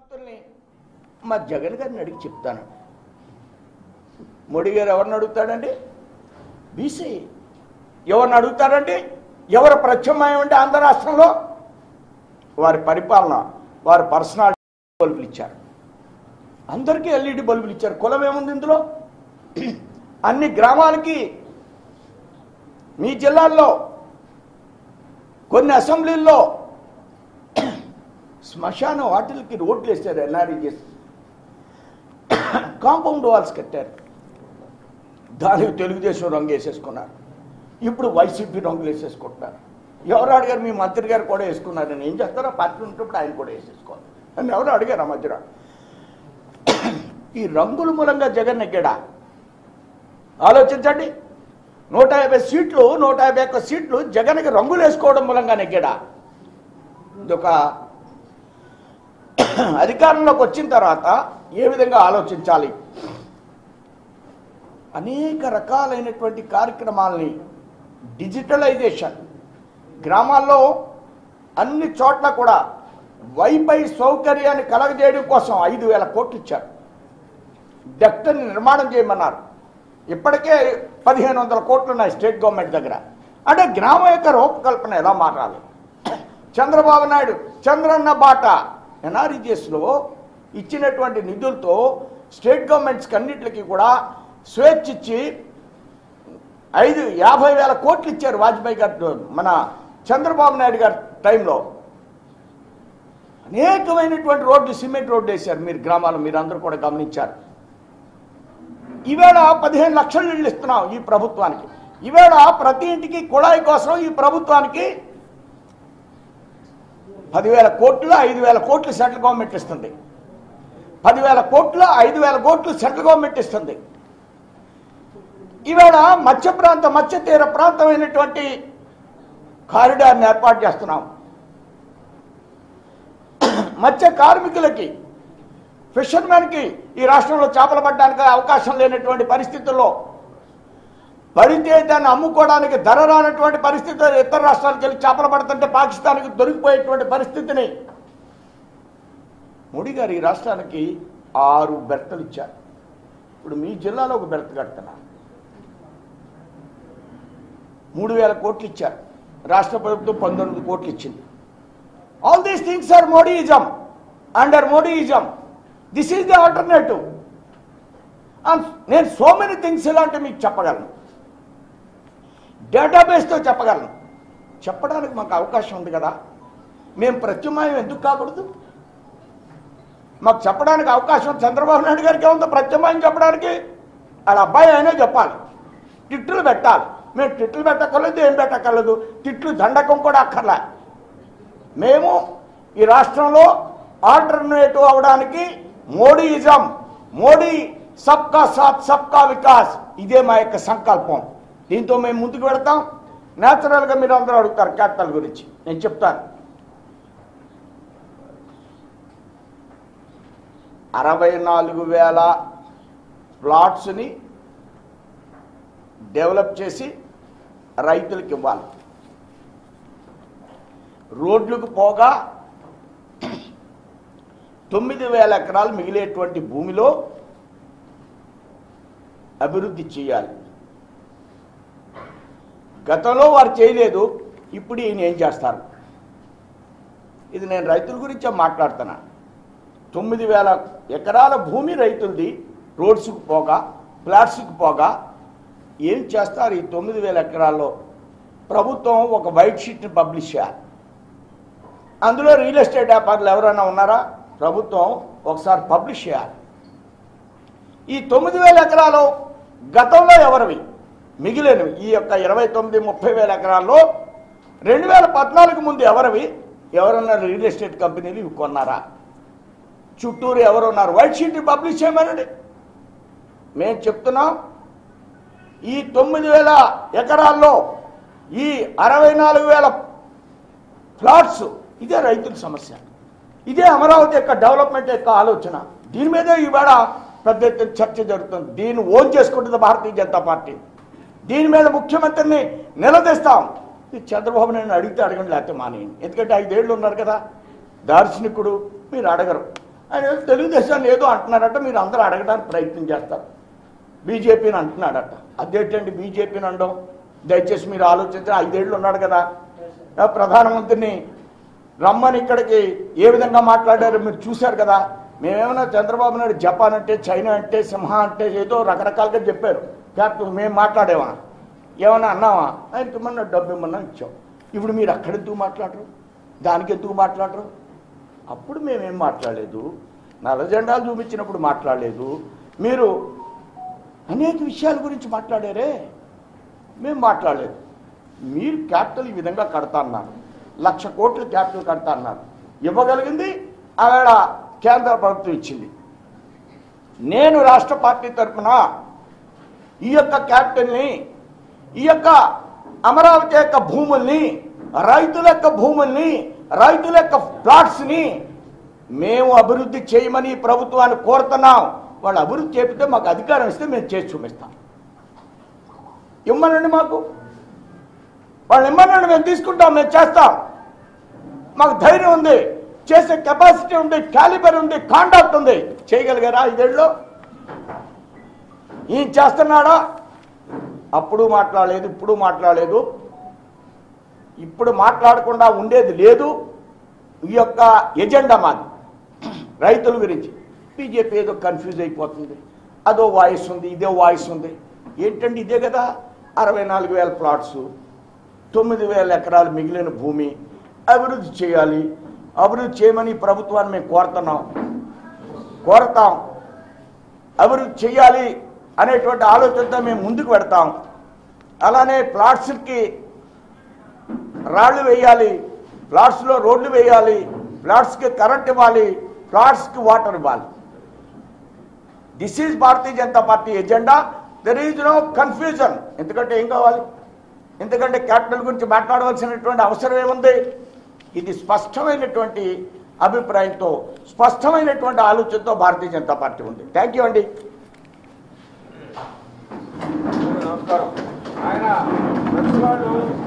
ఆస్తుల్ని మా జగన్ గారిని అడిగి చెప్తాను మోడీ గారు ఎవరిని అడుగుతాడండి బీసీ ఎవరిని అడుగుతాడండి ఎవరు ప్రత్యామ్నాయం అంటే ఆంధ్ర రాష్ట్రంలో వారి పరిపాలన వారి పర్సనాలిటీ బల్బులు ఇచ్చారు అందరికీ ఎల్ఈడి బల్బులు ఇచ్చారు కులం ఏముంది ఇందులో అన్ని గ్రామాలకి మీ జిల్లాల్లో కొన్ని అసెంబ్లీల్లో శ్మశాన వాటిలకి రోడ్లు వేస్తారు ఎన్ఆర్ఈజెస్ కాంపౌండ్ వాల్స్ కట్టారు దానికి తెలుగుదేశం రంగు వేసేసుకున్నారు ఇప్పుడు వైసీపీ రంగులు వేసేసుకుంటున్నారు ఎవరు అడిగారు మీ మంత్రి గారు కూడా వేసుకున్నారు నేను ఏం చేస్తారో పార్టీ ఉంటున్నప్పుడు ఆయన కూడా వేసేసుకోవాలి అని ఎవరు అడిగారు ఆ మధ్యన ఈ రంగుల మూలంగా జగన్ నెగ్గాడా ఆలోచించండి నూట యాభై సీట్లు నూట యాభై ఒక్క సీట్లు జగన్కి రంగులు వేసుకోవడం మూలంగా నెగ్గాడా ఇదొక అధికారంలోకి వచ్చిన తర్వాత ఏ విధంగా ఆలోచించాలి అనేక రకాలైనటువంటి కార్యక్రమాలని డిజిటలైజేషన్ గ్రామాల్లో అన్ని చోట్ల కూడా వైఫై సౌకర్యాన్ని కలగజేయడం కోసం ఐదు వేల కోట్లు ఇచ్చారు డెక్టర్ని నిర్మాణం చేయమన్నారు ఇప్పటికే పదిహేను వందల కోట్లు ఉన్నాయి స్టేట్ గవర్నమెంట్ దగ్గర అంటే గ్రామం యొక్క రూపకల్పన ఎలా మారాలి చంద్రబాబు నాయుడు చంద్రన్న బాట ఎన్ఆర్ఈజిఎస్లో ఇచ్చినటువంటి నిధులతో స్టేట్ గవర్నమెంట్స్కి అన్నింటికి కూడా స్వేచ్ఛ ఇచ్చి ఐదు యాభై వేల కోట్లు ఇచ్చారు వాజ్పేయి గారు మన చంద్రబాబు నాయుడు గారి టైంలో అనేకమైనటువంటి రోడ్లు సిమెంట్ రోడ్డు వేశారు మీరు గ్రామాలు మీరు అందరూ కూడా గమనించారు ఈవేళ పదిహేను లక్షల నీళ్ళు ఇస్తున్నాం ఈ ప్రభుత్వానికి ఈవేళ ప్రతి ఇంటికి కుళాయి కోసం ఈ ప్రభుత్వానికి పదివేల కోట్లు ఐదు వేల కోట్లు సెంట్రల్ గవర్నమెంట్ ఇస్తుంది పదివేల కోట్లు ఐదు వేల కోట్లు సెంట్రల్ గవర్నమెంట్ ఇస్తుంది ఈవేళ మత్స్య ప్రాంతం మత్స్య తీర ప్రాంతమైనటువంటి కారిడార్ని ఏర్పాటు చేస్తున్నాం మత్స్య కార్మికులకి ఫిషర్మెన్కి ఈ రాష్ట్రంలో చేపలు పట్టడానికి అవకాశం లేనటువంటి పరిస్థితుల్లో పడితే దాన్ని అమ్ముకోవడానికి ధర రానటువంటి పరిస్థితుల్లో ఇతర రాష్ట్రాలకు వెళ్ళి చేపలు పడుతుంటే పాకిస్తాన్కి దొరికిపోయేటువంటి పరిస్థితిని మోడీ గారు ఈ రాష్ట్రానికి ఆరు బెర్తలు ఇచ్చారు ఇప్పుడు మీ జిల్లాలో ఒక బెర్త్ కడుతున్నారు మూడు వేల కోట్లు ఇచ్చారు రాష్ట్ర ప్రభుత్వం పంతొమ్మిది కోట్లు ఇచ్చింది all these things are Modiism under Modiism this is the alternative నేను సో మెనీ థింగ్స్ ఇలాంటివి మీకు చెప్పగలను డేటాబేస్తో చెప్పగలను చెప్పడానికి మాకు అవకాశం ఉంది కదా మేము ప్రత్యామ్నాయం ఎందుకు కాకూడదు మాకు చెప్పడానికి అవకాశం చంద్రబాబు నాయుడు గారికి ఏముందో ప్రత్యామ్నాయం చెప్పడానికి వాళ్ళ అబ్బాయి అయినా చెప్పాలి తిట్లు పెట్టాలి మేము తిట్లు పెట్టక్కర్లేదు ఏం పెట్టక్కర్లేదు తిట్లు దండకం కూడా అక్కర్లే మేము ఈ రాష్ట్రంలో ఆల్టర్నేటివ్ అవడానికి మోడీయిజం మోడీ సబ్కా సాత్ సబ్కా వికాస్ ఇదే మా యొక్క సంకల్పం దీంతో మేము ముందుకు వెళతాం న్యాచురల్గా మీరు అందరూ అడుగుతారు క్యాపిటల్ గురించి నేను చెప్తాను అరవై నాలుగు వేల ప్లాట్స్ని డెవలప్ చేసి రైతులకు ఇవ్వాలి రోడ్లకు పోగా తొమ్మిది వేల ఎకరాలు మిగిలేటువంటి భూమిలో అభివృద్ధి చేయాలి గతంలో వారు చేయలేదు ఇప్పుడు ఈయన ఏం చేస్తారు ఇది నేను రైతుల గురించే మాట్లాడుతున్నా తొమ్మిది వేల ఎకరాల భూమి రైతులది రోడ్స్కి పోగా ఫ్లాట్స్కి పోగా ఏం చేస్తారు ఈ తొమ్మిది వేల ఎకరాల్లో ప్రభుత్వం ఒక వైట్ షీట్ని పబ్లిష్ చేయాలి అందులో రియల్ ఎస్టేట్ వ్యాపారులు ఎవరైనా ఉన్నారా ప్రభుత్వం ఒకసారి పబ్లిష్ చేయాలి ఈ తొమ్మిది వేల ఎకరాలు గతంలో ఎవరివి మిగిలినవి ఈ యొక్క ఇరవై తొమ్మిది ముప్పై వేల ఎకరాల్లో రెండు వేల పద్నాలుగు ముందు ఎవరివి ఎవరన్నా రియల్ ఎస్టేట్ కంపెనీలు ఇవి కొన్నారా చుట్టూరు ఎవరున్నారు వైట్ షీట్ పబ్లిష్ చేయమనండి మేము చెప్తున్నాం ఈ తొమ్మిది వేల ఎకరాల్లో ఈ అరవై నాలుగు వేల ఫ్లాట్స్ ఇదే రైతుల సమస్య ఇదే అమరావతి యొక్క డెవలప్మెంట్ యొక్క ఆలోచన దీని మీదే ఈవేళ పెద్ద ఎత్తున చర్చ జరుగుతుంది దీన్ని ఓన్ చేసుకుంటుంది భారతీయ జనతా పార్టీ దీని మీద ముఖ్యమంత్రిని నిలదీస్తాం ఇది చంద్రబాబు నాయుడు అడిగితే అడగండి లేకపోతే మానేయండి ఎందుకంటే ఐదేళ్ళు ఉన్నారు కదా దార్శనికుడు మీరు అడగరు ఆయన ఏదో తెలుగుదేశాన్ని ఏదో అంటున్నారట మీరు అందరూ అడగడానికి ప్రయత్నం చేస్తారు బీజేపీని అంటున్నాడట అదేంటండి బీజేపీని అనడం దయచేసి మీరు ఆలోచించి ఐదేళ్ళు ఉన్నాడు కదా ఆ ప్రధానమంత్రిని రమ్మని ఇక్కడికి ఏ విధంగా మాట్లాడారో మీరు చూశారు కదా మేమేమన్నా చంద్రబాబు నాయుడు జపాన్ అంటే చైనా అంటే సింహ అంటే ఏదో రకరకాలుగా చెప్పారు క్యాప్టెన్ మేము మాట్లాడేవా ఏమన్నా అన్నావా ఆయనకి ఇమ్మన్నా డబ్బు ఇమ్మన్నా ఇచ్చాం ఇప్పుడు మీరు అక్కడెందుకు మాట్లాడరు దానికి ఎందుకు మాట్లాడరు అప్పుడు మేమేం మాట్లాడలేదు నల్ల జెండాలు చూపించినప్పుడు మాట్లాడలేదు మీరు అనేక విషయాల గురించి మాట్లాడారే మేము మాట్లాడలేదు మీరు క్యాపిటల్ ఈ విధంగా కడతా అన్నారు లక్ష కోట్లు క్యాపిటల్ కడతా అన్నారు ఇవ్వగలిగింది ఆవేళ కేంద్ర ప్రభుత్వం ఇచ్చింది నేను రాష్ట్ర పార్టీ తరఫున ఈ యొక్క క్యాపిటల్ని ఈ యొక్క అమరావతి యొక్క భూముల్ని రైతుల యొక్క భూముల్ని రైతుల యొక్క ప్లాట్స్ని మేము అభివృద్ధి చేయమని ప్రభుత్వాన్ని కోరుతున్నాం వాళ్ళు అభివృద్ధి చేపితే మాకు అధికారం ఇస్తే మేము చేసి చూపిస్తాం ఇమ్మనండి మాకు వాళ్ళు ఇమ్మనండి మేము తీసుకుంటాం మేము చేస్తాం మాకు ధైర్యం ఉంది చేసే కెపాసిటీ ఉంది క్యాలిబర్ ఉంది కాండాక్ట్ ఉంది చేయగలిగారా ఐదేళ్ళు ఈయన చేస్తున్నాడా అప్పుడు మాట్లాడలేదు ఇప్పుడు మాట్లాడలేదు ఇప్పుడు మాట్లాడకుండా ఉండేది లేదు ఈ యొక్క ఎజెండా మాది రైతుల గురించి బీజేపీ ఏదో కన్ఫ్యూజ్ అయిపోతుంది అదో వాయిస్ ఉంది ఇదే వాయిస్ ఉంది ఏంటండి ఇదే కదా అరవై నాలుగు వేల ప్లాట్స్ తొమ్మిది వేల ఎకరాలు మిగిలిన భూమి అభివృద్ధి చేయాలి అభివృద్ధి చేయమని ప్రభుత్వాన్ని మేము కోరుతున్నాం కోరతాం అభివృద్ధి చేయాలి అనేటువంటి ఆలోచనతో మేము ముందుకు పెడతాం అలానే ప్లాట్స్కి రాళ్ళు వేయాలి ప్లాట్స్లో రోడ్లు వేయాలి ప్లాట్స్కి కరెంట్ ఇవ్వాలి ప్లాట్స్కి వాటర్ ఇవ్వాలి this is Bharatiya Janata Party agenda there is no confusion ఎందుకంటే ఏం కావాలి ఎందుకంటే క్యాపిటల్ గురించి మాట్లాడవలసినటువంటి అవసరం ఏముంది ఇది స్పష్టమైనటువంటి అభిప్రాయంతో స్పష్టమైనటువంటి ఆలోచనతో భారతీయ జనతా పార్టీ ఉంది థ్యాంక్ యూ అండి నమస్కారం ఆయన ప్రతివాడు